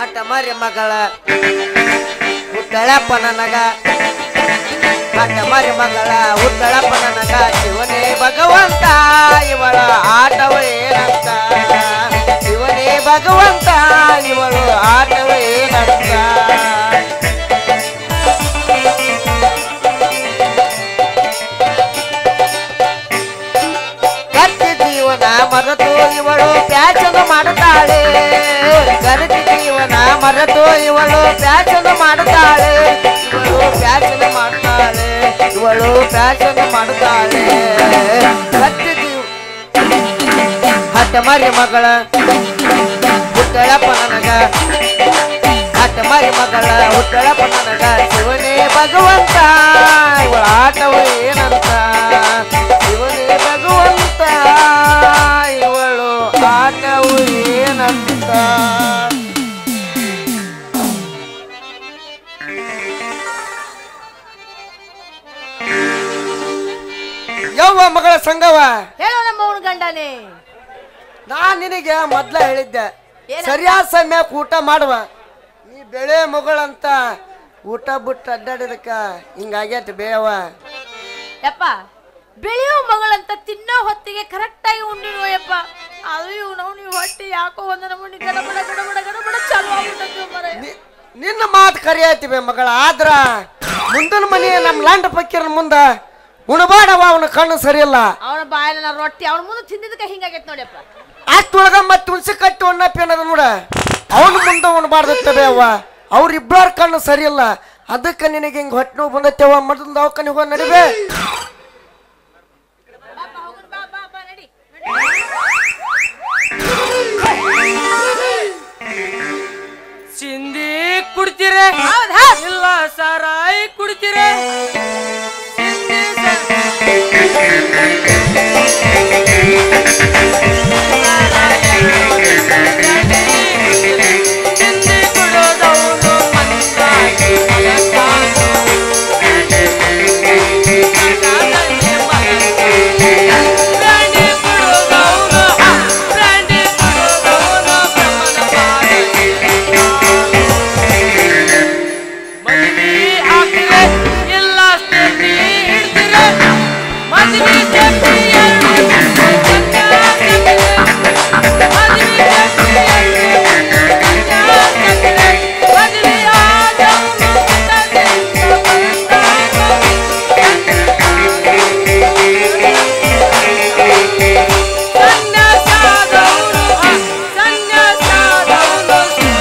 ಹಠ ಮರಿ ಮಗಳ ಹುಟ್ಟಳಪ್ಪ ನನಗ ಹಠ ಮರಿ ಮಗಳ ಹುಟ್ಟಳಪ್ಪ ನನಗ ಶಿವನೇ ಭಗವಂತ ಇವಳ ಆಟವ ಏನಂತ ಶಿವನೇ ಭಗವಂತ ಇವಳು ಆಟವ ಏನಂತ ಕತ್ತಿ ಜೀವನ ಮರೆತು ಇವಳು ಪ್ಯಾಚನ ಮಾಡುತ್ತಾಳೆ ಕರೆದಿ ಜೀವನ ಮರೆತು ಇವಳು ಪ್ಯಾಚನ ಮಾಡುತ್ತಾಳೆ ಇವಳು ಪ್ಯಾಚನ ಮಾಡುತ್ತಾಳೆ ಇವಳು ಪ್ಯಾಚನ ಮಾಡುತ್ತಾಳೆ ಕತ್ತಿ ಜೀವ ಹಠ ಮರಿ ಮಗಳ ಹುಟ್ಟಳಪ್ಪ ನನಗ ಹಠ ಮರಿ ಮಗಳ ಹುಟ್ಟಳಪ್ಪ ನನಗ ಶಿವನೇ ಭಗವಂತ ಇವಳ ಆಟವು ಏನಂತ ಶಿವನೇ ಭಗವಂತ ಇವಳು ಆಟವು ಏನಂತ ಯವ್ವ ಮಗಳ ಸಂಗವ ಹೇಳೋ ನಮ್ಮ ಅವನ ಗಂಡನೇ ನಾನ್ ನಿನಗೆ ಮೊದ್ಲ ಹೇಳಿದ್ದೆ ಏನಂತ? ಸರಿಯಾದ ಸಮಯಕ್ಕೆ ಊಟ ಮಾಡುವ ನೀ ಬೆಳೆ ಮಗಳಂತ ಊಟ ಬಿಟ್ಟು ಅಡ್ಡಾಡಿದಕ್ಕ ಹಿಂಗಾಗೈತಿ ಬೇಯವ್ವ ಯಪ್ಪ ಬೆಳೆಯೋ ಮಗಳಂತ ತಿನ್ನೋ ಹೊತ್ತಿಗೆ ಕರೆಕ್ಟ್ ಆಗಿ ಉಂಡಿನೋ ಯಪ್ಪ ಅದು ಇವ್ನು ನೀವು ಹೊಟ್ಟೆ ಯಾಕೋ ಒಂದು ನಮೂನಿ ಗಡಬಡ ಗಡಬಡ ಗಡಬಡ ಚಾಲು ಆಗ್ಬಿಟ್ಟದ್ದು ಮರ ನಿ- ನಿನ್ನ ಮಾತು ಕರಿ ಆಯ್ತಿ ಬೇ ಮಗಳ ಆದ್ರ ಮುಂದಿನ ಮನೆ ನಮ್ಮ ಲಾಂಡ ಪಕ್ಕಿರನ ಮುಂದ ಉಣಬಾಡವ ಅವನ ಕಣ್ಣು ಸರಿಯಿಲ್ಲ ಅವನ ಬಾಯಲ್ಲಿ ನಾ ರೊಟ್ಟಿ ಅವನ ಮುಂದೆ ತಿಂದಿದ್ದಕ್ಕೆ ಹಿಂಗಾಗೈತೆ ನೋಡ್ಯಪ್ಪ ಅಷ್ಟೊಳಗ ಮತ್ತೆ ಹುಣಸಿ ಕಟ್ಟಿ ಉಣ್ಣಪ್ಪಿ ಅನ್ನೋದು ನೋಡ ಅವನ ಮುಂದೆ ಉಣಬಾರ್ದತ್ತವೆ ಅವ್ವ ಅವ್ರಿಬ್ಬರ ಕಣ್ಣು ಸರಿಯಿಲ್ಲ ಅದಕ್ಕೆ ನಿನಗೆ ಹಿಂಗೆ ಹೊಟ್ಟೆ ನೋವು ಬಂದತ್ತೇವ ಮೊದಲು ದವಾಖಾನಿಗೆ ಹೋಗಿ ನಡಿಬೇ ಚಿಂದಿ ಕುಡ್ತೀರೆ ಇಲ್ಲ ಸಾರಾಯಿ ಕುಡ್ತೀರೆ ಚಿಂದಿ ಸ- ಚಿಂದಿ ಕುಡೋದವ್ನು ಮಂದಾಗಿ ಮಲಗ್ತಾನು. ಬ್ರ್ಯಾಂಡಿ ಕುಡೋದವ್ನು, ಬ್ರ್ಯಾಂಡಿ ಕುಡೋದವ್ನು ಬ್ರಹ್ಮನ ಬಾಯಲ್ಲಿ ಮದ್ವಿ ಹಾಕಿದ್ರೆ ಇಲ್ಲ ಸ್ಟೇಜಿ ಹಿಡ್ದಿರೆ ಮದ್ವಿ ಸ್ಟೇಜಿ ಎರಡು ಗಂಟೆ ಹಾಕಿದ್ರೆ ಮದ್ವಿ ಸ್ಟೇಜಿ ಎರಡು ಗಂಟೆ ಹಾಕಿದ್ರೆ ಮದ್ವಿ ಆದವ್ನು ಬಿಟ್ಟದಿಂದ ಸನ್ಯಾಸಾದವ್ನು ಸನ್ಯಾಸಾದವ್ನು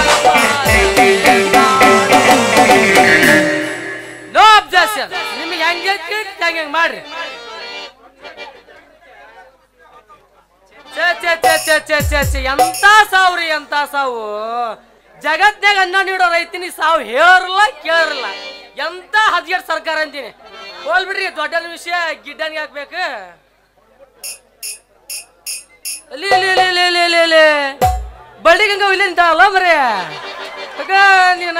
ನೋ ಅಬ್ಜೆಕ್ಷನ್ ನಿಮಗೆ ಹೆಂಗೆ ಹಂಗೆ ಮಾಡ್ರಿ ಛೇ ಛೇ ಛೇ ಛೇ ಛೇ ಛೇ ಛೇ ಎಂತ ಸಾವು ರೀ ಎಂತ ಸಾವು ಜಗತ್ನಾಗ ಅನ್ನ ನೀಡೋ ರೈತನಿ ಸಾವು ಹೇಳೋರಿಲ್ಲ ಕೇಳೋರಿಲ್ಲ ಎಂತ ಹದಿಗೆಟ್ ಸರ್ಕಾರ ಅಂತೀನಿ ಹೋಲ್ಬಿಡ್ರಿ ದೊಡ್ಡ ವಿಷಯ ಗಿಡ್ಡನ್ಗೆ ಹಾಕ್ಬೇಕು ಅಲ್ಲಿ ಇಲ್ಲಿ ಇಲ್ಲಿ ಇಲ್ಲಿ ಇಲ್ಲಿ ಇಲ್ಲಿ ಇಲ್ಲಿ ಬಳ್ಳಿ ಗಂಗ ಇಲ್ಲಿ ನಿಂತಾವಲ್ಲ ಮರೇ ಆಗ ನೀನ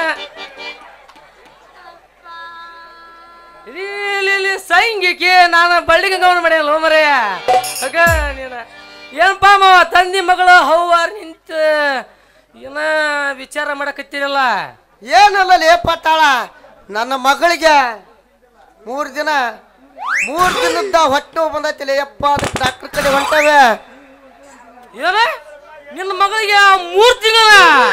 ಇಲ್ಲಿ ಇಲ್ಲಿ ಇಲ್ಲಿ ಸೈಂಗಿಕೆ ನಾನು ಬಳ್ಳಿ ಗಂಗವನ್ನ ಮಾಡ್ಯಾನಲ್ಲ ಮರೆಯ ಆಗ ನೀನ ಏನಪ್ಪ ಮಾವ ತಂದಿ ಮಗಳು ಹೌವಾರ್ ನಿಂತ ಏನ ವಿಚಾರ ಮಾಡಕತ್ತೀರಲ್ಲ ಏನಲ್ಲ ಲೇಪತ್ತಾಳ ನನ್ನ ಮಗಳಿಗೆ ಮೂರು ದಿನ ಮೂರು ದಿನದ ಹೊಟ್ಟೆ ನೋವು ಬಂದೈತಿಲ್ಲ ಯಪ್ಪ ಅದಕ್ಕೆ ಡಾಕ್ಟರ್ ಕಡೆ ಹೊಂಟವೆ ಏನ ನಿನ್ನ ಮಗಳಿಗೆ ಮೂರ್ ತಿಂಗಳ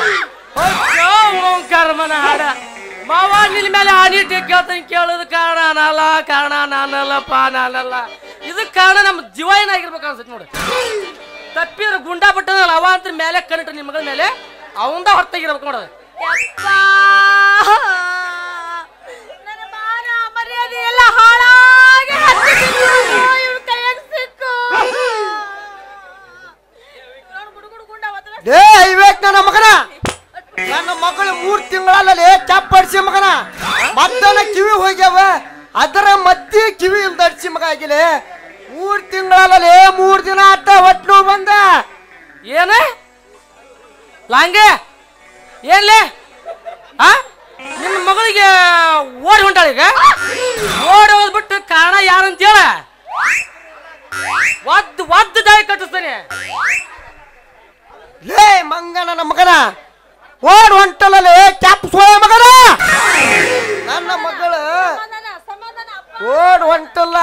ಕರ್ಮನ ಹಾಡ ಮಾವ ನಿನ್ನ ಮೇಲೆ ಆಡಿಟ್ಟು ಕೇಳ್ತಾನೆ ಕೇಳೋದು ಕಾರಣ ನಾನಲ್ಲ ಕಾರಣ ನಾನಲ್ಲಪ್ಪ ನಾನಲ್ಲ ಇದಕ್ಕೆ ಕಾರಣ ನಮ್ಮ ಜೀವ ಏನಾಗಿರ್ಬೇಕು ಅನ್ಸುತ್ತೆ ನೋಡಿ ತಪ್ಪಿದ್ರೆ ಗುಂಡಾ ಬಿಟ್ಟದಲ್ಲ ಅವ ಅಂತ ಮೇಲೆ ಕಣ್ಣಿಟ್ಟು ನಿಮ್ಮ ಮಗಳ ಮೇಲೆ ಅವಂದ ಹೊರತಾಗಿರ್ಬೇಕು ನೋಡೋದು ಯಪ್ಪ ನನ್ನ ಮಾನ ಮರ್ಯಾದೆ ಎಲ್ಲ ಹಾಳಾಗಿ ಇವ್ನ ಕೈಯಾಗ ಸಿಕ್ಕು ನೋಡು ಗುಡುಗುಡು ಗುಂಡ ಹೋದ್ರೆ ಲೇ ಇವೇಕ್ ನನ್ನ ಮಗನ ನನ್ನ ಮಗಳು ಮೂರ್ ತಿಂಗಳಲ್ಲೇ ಚಾಪಡಿಸಿ ಮಗನ ಮತ್ತನ ಕಿವಿ ಹೋಗ್ಯಾವ ಅದರ ಮಧ್ಯೆ ಕಿವಿ ಇಲ್ದಡ್ಸಿ ಮಗ ಆಗಿಲ್ಲ ಮೂರ್ ತಿಂಗಳಲ್ಲೇ ಮೂರ್ ದಿನ ಆತ ಹೊಟ್ಟೆ ನೋವು ಬಂದ ಏನ ಲಾಂಗೆ ಏನ್ಲೆ ಆ ನಿನ್ನ ಮಗಳಿಗೆ ಓಡಿ ಹೊಂಟಾಳ ಈಗ ಓಡಿ ಹೋದ್ಬಿಟ್ಟು ಕಾರಣ ಯಾರಂತ ಹೇಳ ಒದ್ದು ಒದ್ದು ದಾಳಿ ಕಟ್ಟಿಸ್ತಾನೆ ಲೇ ಮಂಗ ನನ್ನ ಮಗನ ಓಡ್ ಹೊಂಟಲೇ ಕ್ಯಾಪ್ ಸೋಯ ಮಗನ ನನ್ನ ಮಗಳು ಸಮಾಧಾನ ಸಮಾಧಾನ ಅಪ್ಪ ಓಡ್ ಹೊಂಟಲ್ಲ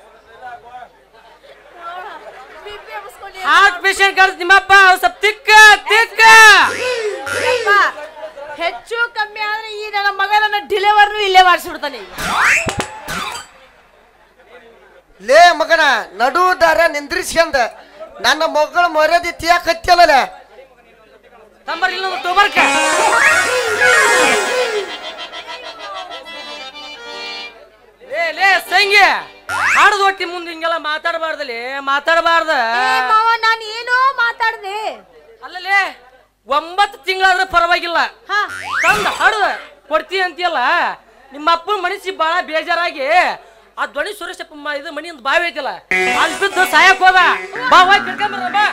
ಬಿಪಿ ಎಬ್ಸ್ಕೊಂಡು ಹಾರ್ಟ್ ಪೇಷಂಟ್ ಕಳ್ಸಿ ನಿಮ್ಮಪ್ಪ ಅವ್ರ್ ಸ್ವಲ್ಪ ತಿಕ್ಕ ತಿಕ್ಕ ಯಪ್ಪ, ಹೆಚ್ಚು ಕಮ್ಮಿ ಆದ್ರೆ ಈ ನನ್ನ ಮಗನನ್ನ ಡಿಲಿವರ್ನು ಇಲ್ಲೇ ಮಾಡಿಸ್ಬಿಡ್ತಾನೆ ಈಗ ಲೇ ಮಗನ ನಡು ದಾರ ನಿಂದ್ರಿಸ್ಕೊಂಡ ನನ್ನ ಮಗಳ ಮರ್ಯಾದೆ ತಿಯಾಕ ಹತ್ತಲ್ಲ ತಂಬರ್ ಇಲ್ಲೊಂದು ಟೋಬರ್ಕ ಲೇ ಲೇ ಸಂಗಿ ಹಾಡದ ಒಟ್ಟಿ ಮುಂದೆ ಹಿಂಗೆಲ್ಲ ಮಾತಾಡಬಾರ್ದಲ್ಲಿ ಮಾತಾಡಬಾರ್ದ ಏ ಮಾವ ನಾನು ಏನೋ ಮಾತಾಡ್ದೆ ಅಲ್ಲಲೇ ಒಂಬತ್ತು ತಿಂಗಳಾದ್ರೆ ಪರವಾಗಿಲ್ಲ ಹಾ ತಂದ ಹಾಡುದ ಕೊಡ್ತಿ ಅಂತೀಯಲ್ಲ ನಿಮ್ಮ ಅಪ್ಪನ ಮನಸ್ಸಿ ಬಾಳ ಬೇಜಾರಾಗಿ ಆ ಧ್ವನಿ ಸುರೇಶಪ್ಪ ಮ- ಇದು ಮನಿ ಒಂದು ಬಾವಿ ಐತಲ್ಲ ಅಲ್ಲಿ ಬಿದ್ದು ಸಾಯಕ್ ಹೋದ ಬಾ ಹೋಗಿ ಕರ್ಕೊಂಬರ ಬಾ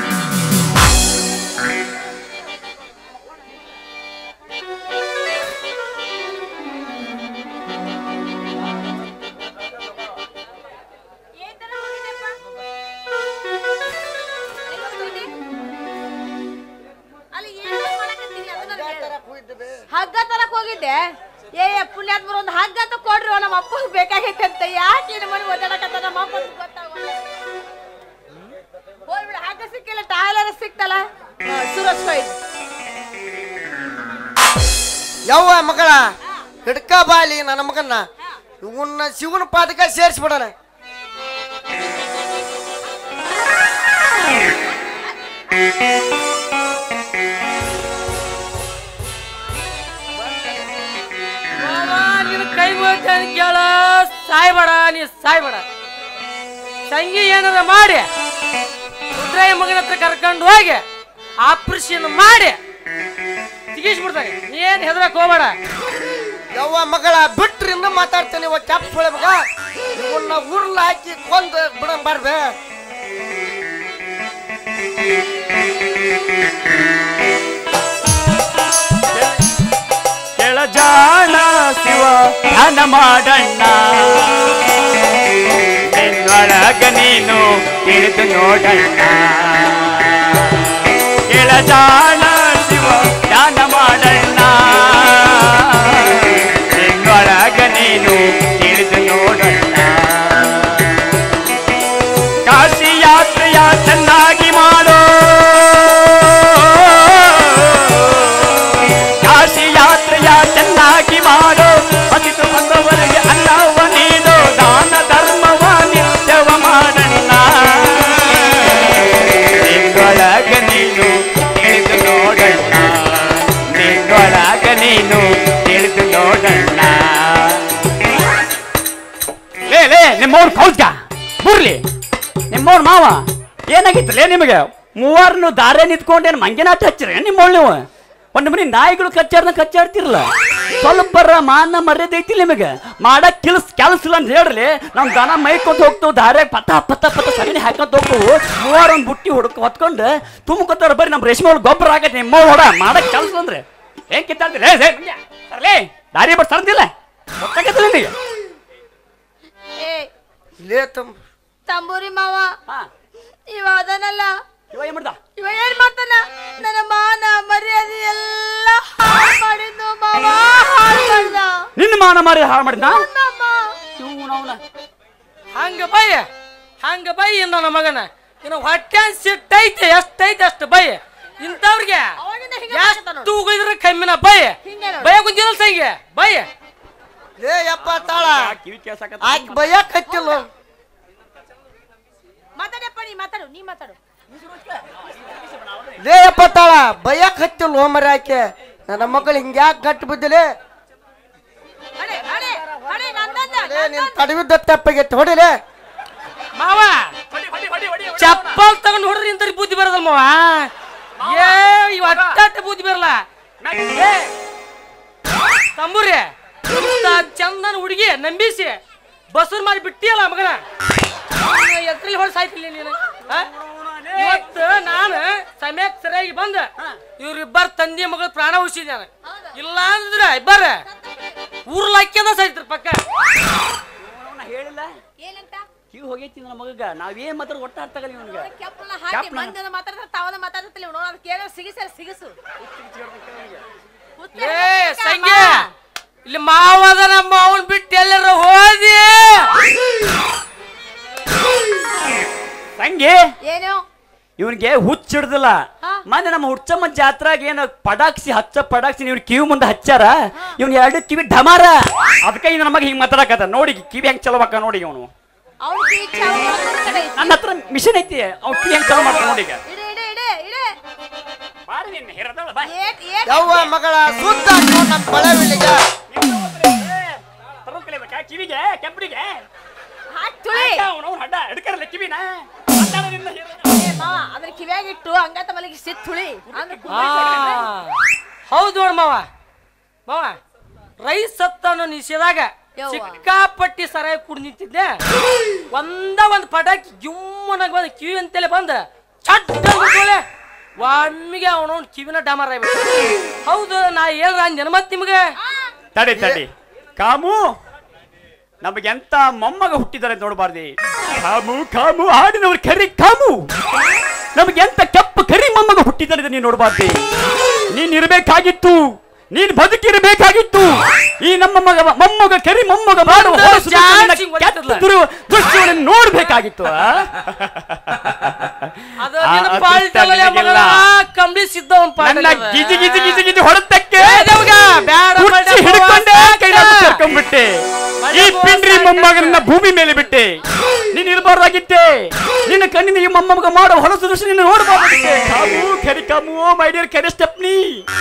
ಏನ್ ತರ ಹೋಗಿದ್ದೆಪ್ಪ? ಎಲ್ಲಿ ಹೋಗಿದ್ದಿ? ಅಲ್ಲಿ ಏನೋ ಮಾಡಕತ್ತೀನಿ, ಅದನ್ನ ಹೇಳು. ಹಗ್ಗ ತರಕ್ ಹೋಗಿದ್ದೆ ಏ ಪುಣ್ಯಾತ್ಮರು ಒಂದು ಹಗ್ಗ ಅಂತ ಕೊಡ್ರಿ ನಮ್ಮ ಅಪ್ಪ ಬೇಕಾಗೈತೆ ಅಂತ ಯಾಕೆ ಏನು ಮನೆ ಓದಾಡಕತ್ತ ನಮ್ಮ ಅಪ್ಪ ಗೊತ್ತಾಗಲ್ಲ ಹೋಗ್ಬಿಡ ಹಗ್ಗ ಸಿಕ್ಕಿಲ್ಲ ಟಾಯ್ಲರ್ ಸಿಕ್ತಲ್ಲ ಸುರಕ್ಷ ಯವ್ವ ಮಗಳ ಹಿಡ್ಕ ಬಾಲಿ ನನ್ನ ಮಗನ್ನ ಇವನ್ನ ಶಿವನ ಪಾದಕ ಸೇರಿಸ್ಬಿಡಣ ಮಾವ, ನಿನ್ ಕೈ ಮುಗ್ತೇನೆ ಕೇಳ ಸಾಯ್ಬೇಡ ನೀ ಸಾಯ್ಬೇಡ ಸಂಗಿ ಏನಾರ ಮಾಡಿ ರುದ್ರಯ್ಯ ಮಗನ ಹತ್ರ ಕರ್ಕೊಂಡು ಹೋಗಿ ಆಪರೇಷನ್ ಮಾಡಿ ತೆಗಿಸ್ಬಿಡ್ತಾರೆ ಏನ್ ಹೆದರಕ್ ಹೋಗ್ಬೇಡ ಯವ್ವ ಮಗಳ ಬಿಟ್ರಿಂದ ಮಾತಾಡ್ತೇನೆ ಇವ ಕ್ಯಾಪ್ ಸೊಳೆ ಮಗ ಇವನ್ನ ಉರ್ಲ ಹಾಕಿ ಕೊಂದು ಬಿಡಂ ಬಾರ್ಬೆ ಕೆಳಜಾಣ ಶಿವ ಧ್ಯಾನ ಮಾಡಣ್ಣ ನಿನ್ನೊಳಗ ನೀನು ತಿಳಿದು ನೋಡಣ್ಣ ಕೆಳಜಾಣ ಶಿವ ಧ್ಯಾನ ಮಾಡಣ್ಣ ನಿನ್ನೊಳಗ ನೀನು ತಿಳಿದು ನೋಡಣ್ಣ ಕಾಶಿ ಯಾತ್ರೆಯ ಚೆನ್ನಾಗಿ ಮಾಡೋ ಕಾಶಿ ಯಾತ್ರೆಯ ಚೆನ್ನಾಗಿ ಮಾಡೋ ಅತಿಥು ಬಂದವರಿಗೆ ಅನ್ನವ ನೀಡೋ ದಾನ ಧರ್ಮವ ನಿತ್ಯವ ಮಾಡಣ್ಣ ನಿನ್ನೊಳಗ ನೀನು ತಿಳಿದು ನೋಡಣ್ಣ ನಿನ್ನೊಳಗ ನೀನು ತಿಳಿದು ನೋಡಣ್ಣ ಲೇ ಲೇ ನಿಮ್ಮವ್ರ ಕೌಜ್ಗ ಬರ್ಲಿ ನಿಮ್ಮವ್ರ ಮಾವ ಏನಾಗಿತ್ತಲೇ ನಿಮಗೆ ಮೂವರ್ನು ದಾರೆ ನಿಂತ್ಕೊಂಡೇನು ಮಂಗಿನಾಟ ಹಚ್ಚಿರಿ ನಿಮ್ಮವ್ಳು ನೀವು ಒಂದು ಮನೆ ನಾಯಿಗಳು ಕಚ್ಚಾರ್ನ ಕಚ್ಚಾಡ್ತಿರಲ್ಲ ಸ್ವಲ್ಪರ ಮಾನ ಮರ್ಯಾದೆ ಐತಿ ನಿಮಗೆ ಮಾಡಕ್ ಕೆಲಸ ಕೆಲಸ ಇಲ್ಲ ಅಂತ ಹೇಳ್ರಿ ನಮ್ ದನ ಮೈಕೊಂತ ಹೋಗ್ತವು ದಾರ್ಯಾಗ ಪತ ಪತ ಪತ ಸಗಣಿ ಹಾಕೊಂತ ಹೋಗ್ತವು ಮೂವರ್ ಒಂದು ಬುಟ್ಟಿ ಹುಡುಕ ಹೊತ್ಕೊಂಡು ತುಂಬ್ಕೊತಾರ ಬರ್ರಿ ನಮ್ಮ ರೇಷ್ಮೆ ಅವ್ಳು ಗೊಬ್ಬರ ಆಗತ್ತೆ ನಿಮ್ಮ ಹೊಡ ಮಾಡಕ್ ಕೆಲಸ ಅಂದ್ರೆ ಏನ್ ಕಿತ್ತಾಡ್ತಿಲ್ಲ ಏ ಸರ್ಲೇ ದಾರಿ ಬಟ್ ಸರ್ದಿಲ್ಲ ಗೊತ್ತಾಗತ್ತಿಲ್ಲ ನಿಮಗೆ ಏ ಲೇ ತಮ್ಮ ತಂಬೂರಿ ಮಾವ ಹಾ ಇವ ಅದನಲ್ಲ ಇವ ಏನ್ ಮಾಡ್ದ ಇವ ಏನ್ ಮಾಡ್ತಾನ ನನ್ನ ಮಾನ ಮರ್ಯಾದೆ ಎಲ್ಲ ಹಾಳು ಮಾಡಿದ್ದು ಮಾವ ಹಾಳು ಮಾಡ್ದ ನಿನ್ನ ಮಾನ ಮಾರಿ ಹಾಳು ಮಾಡಿದ್ನ ನಮ್ಮಮ್ಮ. ಇವ್ನವ್ನ. ಹಂಗ ಬೈ ಹಂಗ ಬೈ ನನ್ನ ಮಗನ ಇನ್ನು ಹೊಟ್ಟೆ ಸಿಟ್ಟೈತೆ ಎಷ್ಟೈತೆ ಅಷ್ಟು ಬೈ ಇಂಥವ್ರಿಗೆ ಅವಾಗಿಂದ ಹಿಂಗೆ ಮಾಡ್ತಾನ ನೋಡು. ಎಷ್ಟು ಉಗಿದ್ರೆ ಕಮ್ಮಿನ ಬೈ ಹಿಂಗೆ ನೋಡು. ಬಯ ಕುಂತಿರಲ್ಲ ಸಂಗಿ ಬೈ ಲೇ ಯಪ್ಪ ತಾಳ ಕಿವಿ ಕೇಳ್ಸಾಕತ್ತ. ಆಕಿ ಬಯ್ಯಕ್ ಹತ್ತಿಲ್ಲ ಮಾತಾಡಪ್ಪ ನೀ ಮಾತಾಡು ನೀ ಮಾತಾಡು ಲೇ ಯಪ್ಪ ತಾಳ ಬಯ್ಯಕ್ ಹತ್ತಿಲ್ಲ ಹೋಮರಿ ಆಕೆ ನನ್ನ ಮಗಳು ಹಿಂಗ್ಯಾಕ್ ಗಟ್ಟಿ ಬಿದ್ದಿಲೆ ಹಳೆ ಹಳೆ ಹಳೆ ನಂದಂದ ಲೇ ನಿನ್ ತಡವಿದ್ದ ತಪ್ಪಾಗೈತಿ ಹೊಡಿಲೆ ಮಾವ ಚಪ್ಪಲ್ ತಗೊಂಡು ಹೊಡ್ರಿ ಇಂತ ಬುದ್ಧಿ ಬರೋದಲ್ಲ ಮಾವ ಏ ಇವ ಅಟ್ಟ ಬುದ್ಧಿ ಬರಲ್ಲ ಏ ತಂಬೂರಿ ಇಂಥ ಚಂದನ ಹುಡುಗಿ ನಂಬಿಸಿ ಬಸೂರ್ ಮಾಡಿ ಬಿಟ್ಟಿಯಲ್ಲ ಮಗನ ಎತ್ರಲ್ಲಿ ಹೊಡೆ ಸಾಯ್ತಿಲ್ಲ ನೀನು ಆ? ಇವತ್ತು ನಾನು ಸಮಯಕ್ಕೆ ಸರಿಯಾಗಿ ಬಂದ ಇವ್ರಿಬ್ಬರ ತಂದೆ ಮಗಳ ಪ್ರಾಣ ಉಳಿಸಿದ ನಾನು ಇಲ್ಲ ಅಂದ್ರೆ ಇಬ್ಬರ ಊರ್ಲಾಕ್ಯದ ಸಾಯ್ತಿರ್ ಪಕ್ಕ ನಾ ಹೇಳಿಲ್ಲ ಏನಂತ ಕಿವಿ ಹೋಗೈತಿ ನನ್ನ ಮಗಗ ನಾವೇನ್ ಮಾತ್ರ ಒಟ್ಟ ಅರ್ಥ ಆಗಲ್ಲ ಇವನ್ಗೆ ಕೆಪ್ಪಲ ಹಾಕಿ ಕೆಪ್ಪಲ. ಮಂದಿನ ಮಾತಾಡ್ತಾರೆ ತಾವನ ಮಾತಾಡ್ತಾರೆ ಇಲ್ಲಿ ನೋಡು ಅದಕ್ಕೆ ಏನೋ ಸಿಗಿಸಲ್ಲ ಸಿಗಿಸು ಹುಚ್ಚ ಏ ಹಿಡ್ಕೊಂಡ್ ಸಂಗ್ಯ ಅಮ್ಮ. ಇಲ್ಲಿ ಮಾವದ ನಮ್ಮ ಅವನ್ ಬಿಟ್ಟು ಎಲ್ಲರ ಹೋದಿ ತಂಗಿ ಏನು ಇವನಿಗೆ ಹುಚ್ಚ ಹಿಡ್ದಿಲ್ಲ ಹಾ. ಮೊನ್ನೆ ನಮ್ಮ ಹುಚ್ಚಮ್ಮ ಜಾತ್ರಾಗ ಏನು ಪಟಾಕ್ಸಿ ಹಚ್ಚ ಪಟಾಕ್ಸಿ ಇವ್ನ ಕಿವಿ ಮುಂದೆ ಹಚ್ಚಾರ ಇವ್ನ ಎರಡು ಕಿವಿ ಢಮಾರ ಅದಕ್ಕೆ ಇವ್ ನಮಗೆ ಹಿಂಗ್ ಮಾತಾಡಕತ್ತ ನೋಡಿ ಕಿವಿ ಹೆಂಗ್ ಚಲೋ ಬಾಕ ನೋಡಿ ಅವನು ಅವ್ನ್ ಕಿವಿ ಚಾವು ಮಾಡ್ಕೊಂಡ್ ಕಡೆ ಐತಿ. ನನ್ನ ಹತ್ರ ಮಿಷನ್ ಐತಿ ಅವ್ನ ಕಿವಿ ಹೆಂಗ್ ಚಲೋ ಮಾಡ್ತಾನ ನೋಡಿ ಈಗ ಇಡೆ ಇಡೆ ಇಡೆ ಇಡೆ ಬಾರಿ ನಿನ್ನ ಹಿರದಾಳ ಬಾ ಏಟ್ ಏಟ್ ಯವ್ವ ಮಗಳ ಸುದ್ದ ಹಾಕ್ಯೋ ನನ್ ಬಳೆವಿಲಿಗೆ ತರೋದ್ ಕಲಿಬೇಕಾ? ಕಿವಿಗೆ ಕೆಂಪಡಿಗೆ ಹಾಕ್ ತುಳಿ ಅವನು ಹಡ್ಡ ಹಿಡ್ಕರಲ್ಲ ಕಿವಿನ ಅದ್ದಾಳ ನಿನ್ನ ಹಿರದ. ಏ ಮಾವ ಅದನ್ನ ಕಿವ್ಯಾಗ ಇಟ್ಟು ಹಂಗತ ಮಲಿಗೆ ಸಿತ್ ತುಳಿ ಅಂದ್ರೆ ಆ, ಕುಂದ್ರಿಸ್ತಾರೆ. ಹೌದು ನೋಡ್ ಮಾವ ಮಾವ ರೈಸ್ ಸತ್ತನ್ನು ನಿಷೇಧಾಗ ಯವ್ವ. ಸಿಕ್ಕಾಪಟ್ಟಿ ಸರಾಯಿ ಕುಡ್ ನಿಂತಿದ್ದೆ ಒಂದ ಒಂದ್ ಪಟಾಕಿ ಜುಮ್ಮನಾಗ ಬಂದ ಕಿವಿ ಅಂತೇಳಿ ಬಂದ ಚಟ್ ಅಂದ್ಬಿಟ್ಲೆ ಒಮ್ಮಿಗೆ ಅವನವ್ನ ಕಿವಿನ ಡಮರ್ ಆಗ್ಬಿಟ್ಟು ಹೌದು ನಾ ಏನ್ರ ಅಂಜನ ಮತ್ ನಿಮ್ಗೆ ತಡಿ ತಡಿ ಕಾಮು ನಮಗೆ ಎಂತ ಮೊಮ್ಮಗ ಹುಟ್ಟಿದ್ದಾರೆ ನೋಡಬಾರ್ದಿ ಕಾಮು ಕಾಮು ಹಾಡಿನವ್ರು ಕರಿ ಕಾಮು ನಮಗೆ ಎಂತ ಕೆಂಪು ಕರಿ ಮೊಮ್ಮಗ ಹುಟ್ಟಿದ್ದಾರೆ ನೀನು ನೋಡಬಾರ್ದಿ ನೀನ್ ಇರಬೇಕಾಗಿತ್ತು ನೀನ್ ಬದುಕಿರಬೇಕಾಗಿತ್ತು ಈ ನಮ್ಮ ಮಗ ಮೊಮ್ಮಗ ಕರಿ ಮೊಮ್ಮಗ ಮಾಡುವ ಒಂದು ಹೊಲಸು ದುಷ್ಟನನ್ನ ಜಾಸ್ತಿ ಕೆಟ್ಟ ದುರು- ದೃಶ್ಯವನ್ನು ನೋಡ್ಬೇಕಾಗಿತ್ತು ಆ? ಅದು ಆ, ನಿನ್ನ ಅದು ಪಾಲ್ಟ್ ಅಲ್ಲಲೇ ತಲೆಗಿಲ್ಲ. ಮಗಳ ಕಂಬಳಿ ಸಿದ್ದ ಅವ್ನ್ ಪಾಲ್ಟ್ ನನ್ನ ಅಲ್ಲದ. ಗಿಜಿ ಗಿಜಿ ಗಿಜಿ ಗಿಜಿ ಹೊಡೆತಕ್ಕೆ ಏ ದೇವ್ಗ, ಬ್ಯಾಡ ಕುರ್ಚಿ ಮಲ್ಯಪ್ಪ, ಹಿಡ್ಕೊಂಡೆ ಸಾಕ. ಕೈಲಾಗ ಕರ್ಕೊಂಡ್ಬಿಟ್ಟೆ ಈ ಮಲ್ಯಪ್ಪ, ಪಿಂಡ್ರಿ ಸಾಕ. ಮೊಮ್ಮಗನನ್ನ ಭೂಮಿ ಮೇಲೆ ಬಿಟ್ಟೆ ನೀನ್ ಇರಬಾರ್ದಾಗಿತ್ತೆ ನಿನ್ನ ಕಣ್ಣಿನ ಈ ಮೊಮ್ಮಗ ಮಾಡೋ ಹೊಲಸು ದೃಶ್ಯ ನೀನು ನೋಡಬಾರ್ದಾಗಿತ್ತೆ ಕಾಮು ಕರಿ ಕಾಮು ಮೈ ಡಿಯರ್ ಕರಿ ಸ್ಟೆಪ್ನಿ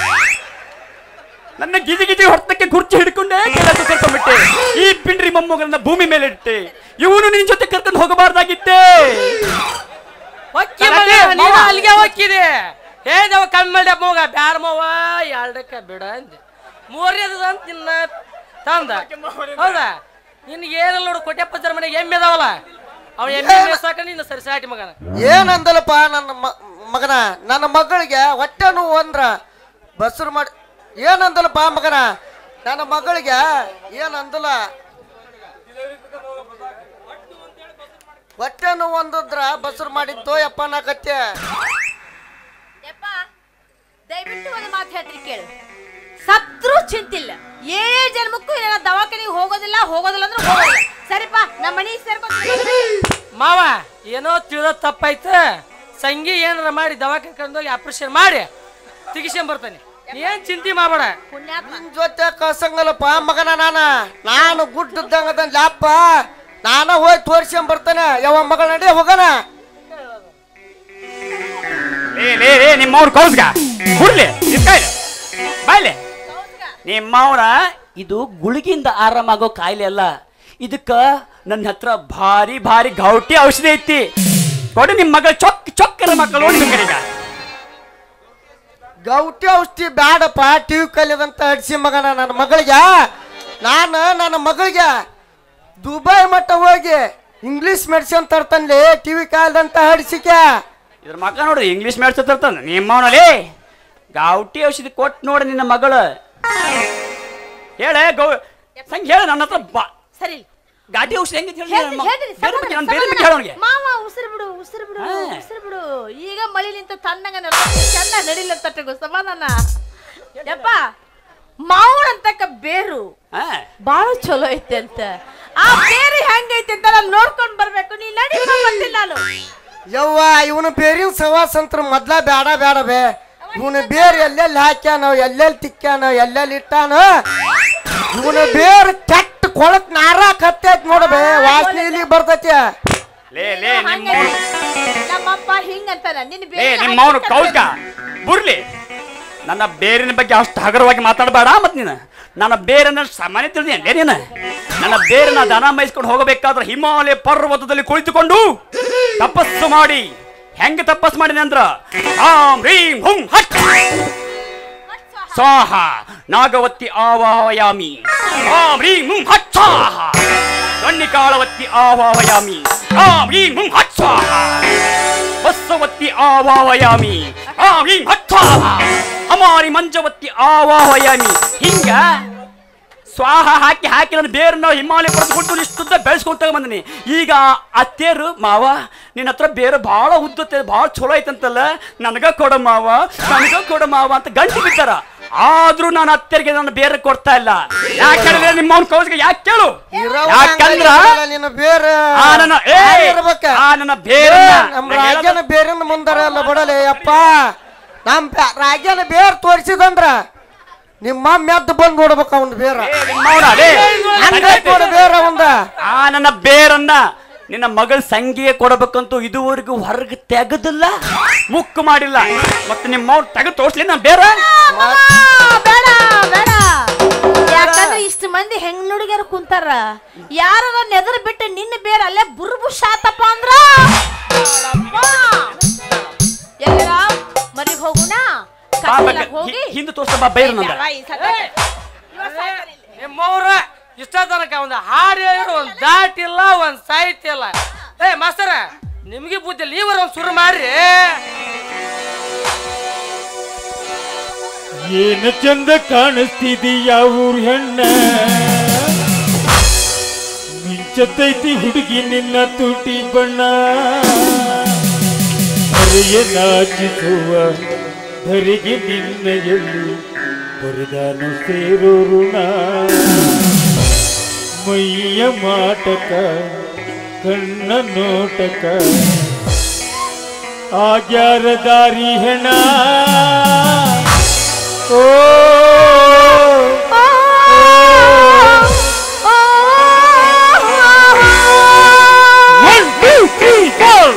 ನನ್ನ ಗಿಜಿ ಗಿಜಿ ಹೊರತಕ್ಕೆ ಕುರ್ಚಿ ಹಿಡ್ಕೊಂಡೆ ಕೈಲಾಗ ಕರ್ಕೊಂಡ್ಬಿಟ್ಟೆ ಈ ಪಿಂಡ್ರಿ ಮೊಮ್ಮಗನನ್ನ ಭೂಮಿ ಮೇಲೆ ಇಟ್ಟೆ ಇವನು ನಿನ್ ಜೊತೆ ಕರ್ಕೊಂಡು ಹೋಗಬಾರ್ದಾಗಿತ್ತೆ ಹೊಕ್ಕಿ ತರತೆ, ಮಗ, ನೀನು ಮಾವ. ಅಲ್ಲಿಗೆ ಹೋಗ್ಕಿದೆ ಹೇದವ ಕಮ್ಮಿ ಮಗ ಬ್ಯಾಡ ಮವ ಎರಡಕ್ಕ ಬಿಡ ಅಂದೆ ಮೂರನೇದು ಅಂತ ನಿನ್ನ ತಂದ ಹೌದಾ ನಿನ್ಗೆ ಏನಲ್ಲ ನೋಡು ಕೊಟ್ಟೆಪ್ಪಜ್ಜರ ಮನೆಗೆ ಎಮ್ಮೆ ಅದಾವಲ್ಲ ಅವ ಎಮ್ಮೆ ಮೇಸಾಕ ನಿನ್ನ ಸರಿಸಾಟಿ ಮಗನ ಏನಂದಲಪ್ಪ ನನ್ನ ಮ- ಮಗನ ನನ್ನ ಮಗಳಿಗೆ ಹೊಟ್ಟೆ ನೋವು ಅಂದ್ರ ಬಸರು ಮಾಡಿ ಏನಂದಲಪ್ಪ ಮಗನ ನನ್ನ ಮಗಳಿಗೆ ಏನಂದಲ್ಲ ಹೊಟ್ಟೆ ನೋವು ಅಂದದ್ರ ಬಸರು ಮಾಡಿದ್ದು ಯಪ್ಪ ನಾಕತ್ತೆ ಯಪ್ಪ ದಯವಿಟ್ಟು ಒಂದು ಮಾತು ಹೇಳ್ತೀನಿ ಕೇಳು ಸತ್ರು ಚಿಂತಿಲ್ಲ ಏಳೇ ಜನ್ಮಕ್ಕೂ ಏನ ದವಾಖಾನೆಗೆ ಹೋಗೋದಿಲ್ಲ ಹೋಗೋದಿಲ್ಲ ಅಂದ್ರೆ ಹೋಗೋದಿಲ್ಲ ಸರಿಪಾ ನಮ್ಮ ಮನೆ ಸೇರ್ಕೊಂಡು ಮಾವ ಏನೋ ತಿಳಿದ ತಪ್ಪಾಯ್ತ ಸಂಗಿ ಏನಾರ ಮಾಡಿ ದವಾಖಾನೆ ಕರ್ಕೊಂಡೋಗಿ ಆಪರೇಷನ್ ಮಾಡಿ ತೆಗಿಸ್ಕೊಂಡ್ ಬರ್ತಾನೆ ಏನ್ ಚಿಂತೆ ಮಾಡಬೇಡ ಪುಣ್ಯಾತ್ಮ ನಿನ್ ಜೊತೆ ಕಳ್ಸಂಗಲ್ಲಪ್ಪ ಮಗನ ನಾನ ನಾನು ಗುಡ್ಡದಂಗದ ಲ್ಯಾಪ ನಾನ ಹೋಗಿ ತೋರ್ಸ್ಕೊಂಡ್ ಬರ್ತಾನೆ ಯಾವ ಮಗಳ ನಡಿ ಹೋಗಣ ಲೇ ಲೇ ಲೇ ನಿಮ್ಮವ್ರ ಕೌಸ್ಗ ಹುಡ್ಲಿ ನಿಂತ್ಕಾಯ್ಲೆ ಬಾಯ್ಲೆ ನಿಮ್ಮವ್ರ ಇದು ಗುಳಿಗಿಂದ ಆರಾಮಾಗೋ ಕಾಯಿಲೆ ಅಲ್ಲ ಇದಕ್ಕ ನನ್ನ ಹತ್ರ ಭಾರಿ ಭಾರಿ ಗೌಟಿ ಔಷಧಿ ಐತಿ ಕೊಡಿ ನಿಮ್ಮ ಮಗಳ ಚೊಕ್ ಚೊಕ್ಕರ ಮಕ್ಕಳು ನೋಡಿ ಈಗ ಗೌಟಿ ಔಷಧಿ ಬ್ಯಾಡಪ್ಪ ಟಿವಿ ಕಲಿಯದಂತ ಹಡ್ಸಿ ಮಗನ ನನ್ನ ಮಗಳಿಗೆ ನಾನು ನನ್ನ ಮಗಳಿಗೆ ದುಬೈ ಮಟ್ಟ ಹೋಗಿ ಇಂಗ್ಲಿಷ್ ಮೆಡಿಸಿನ್ ತರ್ತಾನ್ಲಿ ಟಿವಿ ಕಾಲ್ದಂತ ಹಡ್ಸಿಕೆ ಇದ್ರ ಮಕ್ಕ ನೋಡ್ರಿ ಇಂಗ್ಲಿಷ್ ಮೆಡ್ಸ್ ತರ್ತಾನ ನಿಮ್ಮವನಲ್ಲಿ ಗೌಟಿ ಔಷಧಿ ಕೊಟ್ಟು ನೋಡಿ ನಿನ್ನ ಮಗಳು ಹೇಳೆ ಗೌ ಸಂಗ್ ಹೇಳ ನನ್ನ ಹತ್ರ ಬಾ ಸರಿ ಗಾಟಿ ಔಷಧಿ ಹೆಂಗೆ ಹೇಳಿ ಹೇಳ್ತೀನಿ, ಹೇಳ್ತೀನಿ, ಬೇರೆ ಬಗ್ಗೆ ನಾನು ಬೇರೆ ಸಮಾಧಾನ, ಬಗ್ಗೆ ಹೇಳೋನಿಗೆ ಮಾವ ಉಸಿರು ಬಿಡು ಉಸಿರು ಬಿಡು ಹಾ. ಉಸಿರು ಬಿಡು ಈಗ ಮಳಿ ನಿಂತ ತಣ್ಣಗ ಚಂದ ನಡಿಲ ತಟ್ಟಗು ಸಮಾಧಾನ ಯಪ್ಪ ಮಾವನ ಅಂತಕ್ಕ ಬೇರು ಹಾ ಬಾಳ ಚಲೋ ಐತೆ ಅಂತ ಆ ಬೇರು ಹೆಂಗೈತೆ ಅಂತ ನಾನು ನೋಡ್ಕೊಂಡ್ ಬರ್ಬೇಕು ನೀ ನಡಿ ಬಂದಿಲ್ಲ ನಾನು ಯವ್ವ ಇವನು ಬೇರಿನ ಸವಾಸ ಅಂತ ಮೊದ್ಲ ಬೇಡ ಬೇಡ ಬೇ ಇವನು ಬೇರೆ ಎಲ್ಲೆಲ್ಲಿ ಹಾಕ್ಯಾನ ಎಲ್ಲೆಲ್ಲಿ ತಿಕ್ಕ್ಯಾನ ಎಲ್ಲೆಲ್ಲಿ ಇಟ್ಟಾನ ಇವನು ಬೇರೆ ಕೆಟ್ಟ ಕೊಳತ್ ನಾರ ಕತ್ತೈತ್ ನೋಡಬೇ ವಾಸನೆ ಇಲ್ಲಿ ಬರ್ತೈತಿ ಲೇ ಲೇ ನಿಮ್ಮ ಹಂಗೈತೆ. ನಮ್ಮಪ್ಪ ಹಿಂಗಂತಾನ ನಿನ್ನ ಲೇ ಬೇರೆ ನಿಮ್ಮವನು ಕೌಸ್ಗ ಬುರ್ಲಿ ನನ್ನ ಬೇರಿನ ಬಗ್ಗೆ ಅಷ್ಟು ಹಗರವಾಗಿ ಮಾತಾಡಬೇಡ ಮತ್ ನೀನು ನನ್ನ ಬೇರನ್ನ ಸಾಮಾನ್ಯ ತಿಳಿದಿ ಲೇ ನೀನು ನನ್ನ ಬೇರನ್ನ ದನ ಮೈಸ್ಕೊಂಡು ಹೋಗಬೇಕಾದ್ರೆ ಹಿಮಾಲಯ ಪರ್ವತದಲ್ಲಿ ಕುಳಿತುಕೊಂಡು ತಪಸ್ಸು ಮಾಡಿ ಹೆಂಗ ತಪಸ್ಸು ಮಾಡಿದೆ ಅಂದ್ರ ರಾಮ್ ರೀಂ ಹುಂ ಹಟ್ ಸ್ವಾಹ ನಾಗವತ್ತಿ ಆವಾಹಯಾಮಿ ರಾಮ್ ರೀಂ ಹುಂ ಹಟ್ ಸ್ವಾಹ ಕನ್ನಿಕಾಳವತ್ತಿ ಆವಾಹಯಾಮಿ ರಾಮ್ ರೀಂ ಹುಂ ಹಟ್ ಸ್ವಾಹ ಬಸ್ಸವತ್ತಿ ಆವಾಹಯಾಮಿ ರಾಮ್ ರೀಂ ಹಟ್ ಸ್ವಾಹ ಹಮಾರಿ ಮಂಜವತ್ತಿ ಆವಾಹಯಾಮಿ ಹಿಂಗ ಸ್ವಾಹ ಹಾಕಿ ಹಾಕಿ ನನ್ನ ಬೇರು ನಾವು ಹಿಮಾಲಯ ಪಡೆದುಕೊಂಡು ಇಷ್ಟುದ್ದ ಬೆಳೆಸ್ಕೊಂತ ಬಂದಿನಿ ಈಗ ಅತ್ತೇರು ಮಾವ ನಿನ್ನ ಹತ್ರ ಬೇರೆ ಭಾಳ ಉದ್ದತ್ತೆ ಭಾಳ ಚಲೋ ಐತಂತಲ್ಲ ನನಗ ಕೊಡ ಮಾವ ನನಗ ಕೊಡ ಮಾವ ಅಂತ ಗಂಟು ಬಿದ್ದಾರ ಆದ್ರೂ ನಾನು ಅತ್ತೆರಿಗೆ ನನ್ನ ಬೇರೆ ಕೊಡ್ತಾ ಇಲ್ಲ ಯಾಕೆ ಹೇಳಿದ್ರೆ ನಿಮ್ಮ ಅವ್ನ ಕೌಸ್ಗೆ ಯಾಕೆ ಕೇಳು ಯಾಕಂದ್ರ ನಿನ್ನ ಬೇರೆ ಆ ನನ್ನ ಏ ಇರ್ಬೇಕ ಆ ನನ್ನ ಬೇರೆ ನಮ್ಮ ರಾಜ್ಯನ ಬೇರಿನ ಮುಂದರ ಎಲ್ಲ ಬಿಡಲೆ ಅಪ್ಪ ನಮ್ ಬ್ಯಾ- ರಾಜ್ಯನ ಬೇರ್ ತೋರಿಸಿದಂದ್ರ ನಿಮ್ಮ ಮೆದ್ದು ಬಂದ್ ನೋಡ್ಬೇಕ ಅವ್ನ ಬೇರ ಹಂಗೈತ್ ನೋಡು ಬೇರ ಒಂದ ಆ ನನ್ನ ಬೇರನ್ನ ನಿನ್ನ ಮಗಳ ಸಂಗಿಗೆ ಕೊಡಬೇಕಂತೂ ಇದುವರೆಗೂ ಹೊರಗೆ ತೆಗದಿಲ್ಲ ಮುಕ್ಕು ಮಾಡಿಲ್ಲ ಮತ್ತೆ ನಿಮ್ಮ ಅವ್ನು ತೆಗೆದು ತೋರ್ಸ್ಲಿ ನಾನು ಬೇರೆ ಮಾಮ, ಬೇಡ ಬೇಡ ಯಾಕಂದ್ರೆ ಇಷ್ಟು ಮಂದಿ ಹೆಂಗ್ ನುಡುಗ್ಯಾರ ಕುಂತಾರ ಯಾರ ನೆದರ್ ಬಿಟ್ಟು ನಿನ್ನ ಬೇರೆ ಅಲ್ಲೇ ಬುರ್ಬುಷ್ ಆತಪ್ಪ ಅಂದ್ರ ಎಲ್ಲರ ಮನೆಗೆ ಹೋಗುಣ ಕತ್ಲಕ್ ಹೋಗಿ ಹಿಂದೆ ತೋರ್ಸ ಬಾ ಬೇರೆ ನಂದ ಬೇಡ, ಈ ಸಲ- ಇವ ಸಾಯ್ತಾನೆ ಇಲ್ಲಿ. ನಿಮ್ಮವ್ರ ಇಷ್ಟ ತನಕ ಒಂದು ಹಾಡು ಹೇಳಿದ್ರು ಒಂದು ದಾಟ್ ಇಲ್ಲ ಒಂದು ಸಾಹಿತ್ಯ ಇಲ್ಲ ಏ ಮಾಸ್ತರ ನಿಮ್ಗೆ ಬುದ್ಧಿ ಇಲ್ಲ ಇವರ ಒಂದು ಶುರು ಮಾಡ್ರಿ ಏನು ಚಂದ ಕಾಣಿಸ್ತಿದೀಯ ಊರ್ ಹೆಣ್ಣ ಮಿಂಚತೈತಿ ಹುಡುಗಿ ನಿನ್ನ ತುಟಿ ಬಣ್ಣ ಹರೆಯ ನಾಚಿಸುವ ಧರಿಗೆ ನಿನ್ನ ಎಲ್ಲಿ ಬರಿದಾನು ಸೇರೋ ಋಣ ಮೈಯ ಮಾಟಕ ಕಣ್ಣ ನೋಟಕ ಆಗ್ಯಾರ ದಾರಿ ಹೆಣ ಓ ಒನ್ ಟೂ ತ್ರೀ ಫೋರ್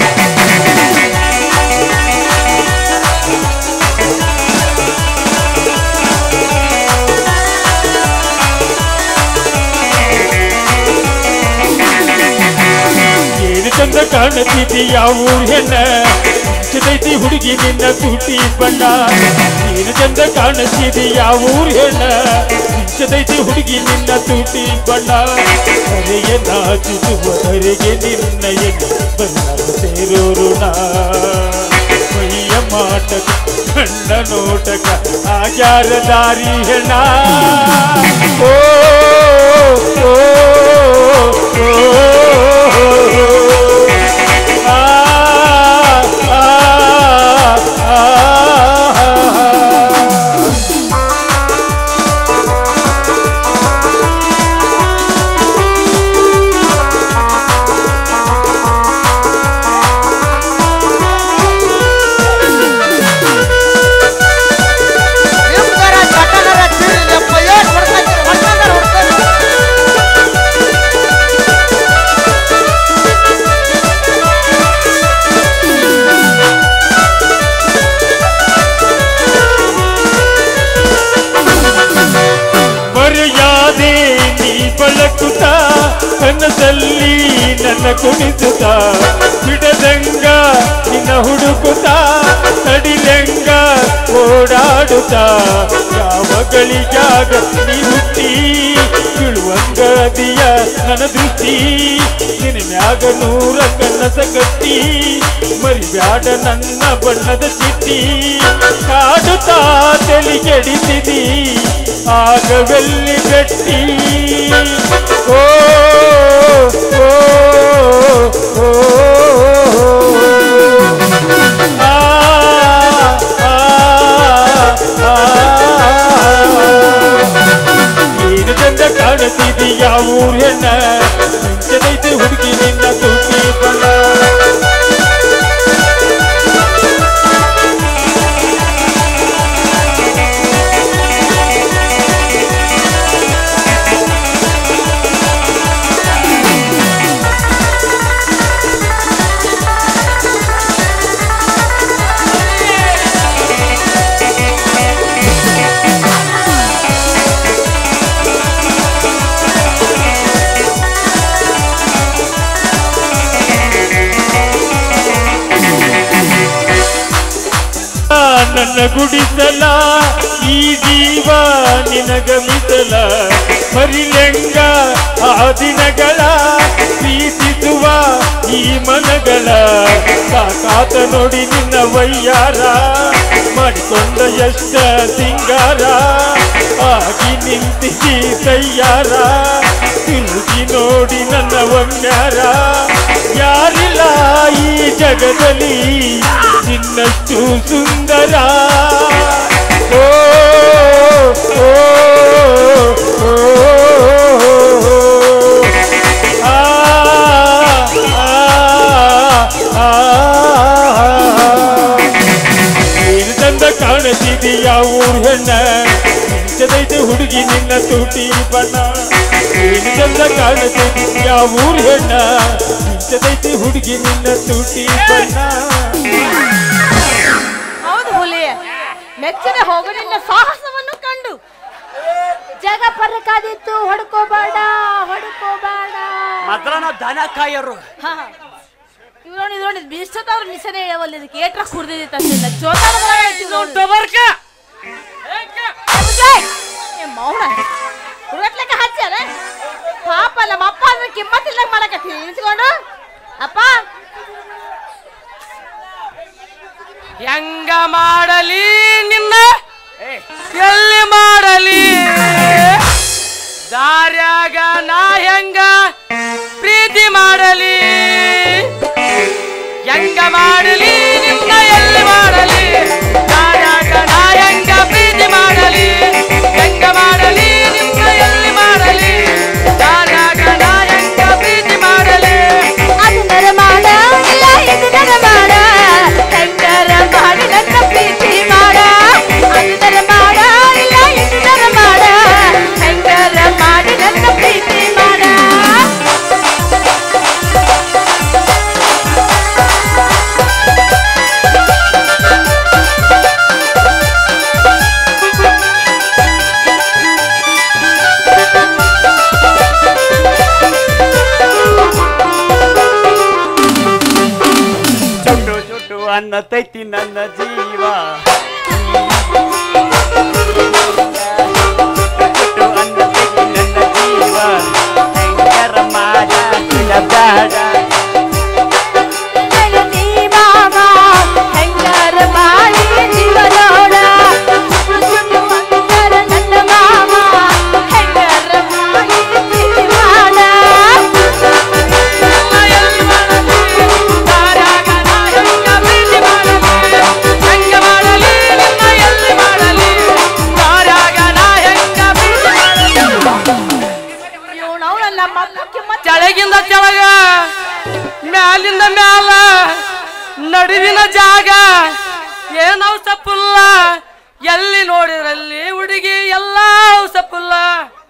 ಏನು ಚಂದ ಕಾಣತಿದೀಯ ಊರ್ ಹೆಣ್ಣ ಚದೈತಿ ಹುಡುಗಿ ನಿನ್ನ ತುಟಿ ಬಣ್ಣ ಏನು ಚಂದ ಕಾಣತಿದೀಯ ಊರ್ ಹೆಣ್ಣ ಚದೈತಿ ಹುಡುಗಿ ನಿನ್ನ ತುಟಿ ಬಣ್ಣ ಹರೆಯ ನಾಚಿಸುವ ಧರೆಗೆ ನಿನ್ನ ಎಲ್ಲಿ ಬಂದಾಗ ಸೇರೋ ಋಣ ಮೈಯ ಮಾಟಕ ಕಣ್ಣ ನೋಟಕ ಆಗ್ಯಾರ ದಾರಿ ಹೆಣ ಓ ಓ, ಓ, ಆ, ಆ, ಆ, ಆ. ನಿಮ್ಗಾರ ಚಟಗಾರ ತಿರ್ಲಿಯಪ್ಪ, ಏನ್ ಹೊಡ್ಕೊಂತೀರಿ? ಹೊಡ್ಕೊಂಡಾರ, ಹೊಡ್ಕೊಂಡಾರ. ಮರ್ಯಾದೆ ನೀ ಬಳಕುತ್ತ ಕನಸಲ್ಲಿ ನನ್ನ ಕುಣಿಸುತ್ತ ಬಿಡದಂಗ ನಿನ್ನ ಹುಡುಕುತ್ತ ತಡಿಲೆಂಗ ಓಡಾಡುತ್ತ ಯಾವ ಗಳಿಗಾಗ ನೀ ಹುಟ್ಟಿ ಬೀಳುವಂಗದಿಯ ನನ್ನ ದೃಷ್ಟಿ ನಿನ್ನ ಮ್ಯಾಗ ನೂರ ಕನಸ ಕಟ್ಟಿ ಮರಿಬ್ಯಾಡ ನನ್ನ ಬಣ್ಣದ ಚಿಟ್ಟಿ ಕಾಡುತ್ತಾ ತೆಲಿಗೆಡಿಸಿದಿ ಆಗವೆಲ್ಲಿ ಗಟ್ಟಿ ಓ ಓ, ಓ, ಆ, ಆ, ಆ, ಏನು ಚಂದ ಕಾಣುತ್ತಿದೀಯ ಊರ್ ಹೆಣ್ಣ ಮಿಂಚದೈತೆ ಹುಡುಗಿ ನಿನ್ನ ತುಟಿ ಬಣ್ಣ ನನ್ನ ಗುಡಿಸಲ ಈ ಜೀವ ನಿನಗ ಮಿಸಲ ಮರಿಲೆಂಗ ಆ ದಿನಗಳ ಪ್ರೀತಿಸುವ ಈ ಮನಗಳ ಸಾಕಾತ ನೋಡಿ ನಿನ್ನ ವಯ್ಯಾರ ಮಾಡಿಕೊಂಡ ಎಷ್ಟ ಸಿಂಗಾರ ಆಗಿ ನಿಂತಿಸಿ ತಯ್ಯಾರ ತಿರುಗಿ ನೋಡಿ ನನ್ನ ಒಮ್ಮ್ಯಾರ ಯಾರಿಲ್ಲ ಈ ಜಗದಲ್ಲಿ ನಿನ್ನಷ್ಟು ಸುಂದರ ಓ ಓ, ಓ, ಆ, ಆ, ಆ, ಆ. ನೀನು ಚಂದ ಕಾಣತಿದೀಯ ಊರ್ ಹೆಣ್ಣ ಮಿಂಚದೈತೆ ಹುಡುಗಿ ನಿನ್ನ ತೂಟಿ ಬಣ್ಣ ನೀನು ಚಂದ ಕಾಣತಿದೀಯ ಊರ್ ಹೆಣ್ಣ ಮಿಂಚದೈತೆ ಹುಡುಗಿ ನಿನ್ನ ತೂಟಿ ಬಣ್ಣ ಹೌದು ಹುಲಿ ಮೆಚ್ಚಿನ ಹೋಗು ನಿನ್ನ ಸಾಹಸವನ್ನು ಕಂಡು ಜಗ ಪರಕಾದಿತ್ತು ಹೊಡ್ಕೋಬೇಡ ಹೊಡ್ಕೋಬೇಡ ಮಾತ್ರ ನಾವು ದನ ಕಾಯರು ಇವ್ ನೋಡಿ ನೋಡಿ ಬಿಷ್ಟದವ್ರು ಮಿಸನೆ ಹೇಳವಲ್ಲ ಇದಕ್ಕೆ ಏಟ್ರ ಕುಡ್ದಿದ್ದಿತ್ತು ಅಂತಿಲ್ಲ ಜೋತಾರ ಟೊಬರ್ಕ ಮೌನ ಹುಡುಗಟ್ಲಕ್ಕ ಹಚ್ಚಾರ ಪಾಪ ನಮ್ಮ ಅಪ್ಪ ಅಂದ್ರೆ ಕಿಮ್ಮತ್ತಿಲ್ಲ ಮಾಡಕತ್ತಿ ನಿಂತ್ಕೊಂಡು ಅಪ್ಪ ಹೆಂಗ ಮಾಡಲಿ ನಿನ್ನ ಎಲ್ಲಿ ಮಾಡಲಿ ದಾರ್ಯಾಗ ನಾ ಹೆಂಗ ಪ್ರೀತಿ ಮಾಡಲಿ ಹೆಂಗ ಮಾಡಲಿ ನಿನ್ನ ಎಲ್ಲಿ ಮಾಡಲಿ ದಾರ್ಯಾಗ ನಾ ಹೆಂಗ ಪ್ರೀತಿ ಮಾಡಲಿ ಹೆಂಗ ಮಾಡಲಿ ನಿನ್ನ ಎಲ್ಲಿ ಮಾಡಲಿ ದಾರ್ಯಾಗ ನಾ ಹೆಂಗ ಪ್ರೀತಿ ಮಾಡಲಿ ಅದನ್ನರ ಮಾಡ ಇಲ್ಲ ಇದನ್ನರ ಮಾಡ ಹೆಂಗರ ಮಾಡಿ ನನ್ನ ಪ್ರೀತಿ ಮಾಡ ಅದನ್ನರ ಮಾಡ ಇಲ್ಲ ಇದನ್ನರ ಮಾಡ ಹೆಂಗರ ಮಾಡಿ ನನ್ನ ಪ್ರೀತಿ ಮಾಡ ಚುಟ್ಟು ಚುಟ್ಟು ಅನ್ನತೈತಿ ನನ್ನ ಜೀವ ಚುಟ್ಟು ಅನ್ನತೈತಿ ನನ್ನ ಜೀವ ಹೆಂಗರ ಮಾಡ ಬೇಡ ನೀ ಮಾಮ ಹೆಂಗರ ಮಾಡಿ ಜೀವನೋಡ ಚುಟ್ಟು ಅಂತರ ನನ್ನ ಮಾಮ ಹೆಂಗರ ಮಾಡಿ ಪ್ರೀತಿ ಮಾಡ ಇವ್ನವ್ನಲ್ಲ ಮತ್ತಕ್ಕೆ ಮತ್ತೆ ಕೆಳಗಿಂದ ಕೆಳಗ ಮ್ಯಾಲಿಂದ ಮ್ಯಾಲ ನಡುವಿನ ಜಾಗ ಏನವು ಸಪ್ಪುಲ್ಲ ಎಲ್ಲಿ ನೋಡಿದ್ರಲ್ಲಿ ಹುಡುಗಿ ಎಲ್ಲ ಸಪ್ಪುಲ್ಲ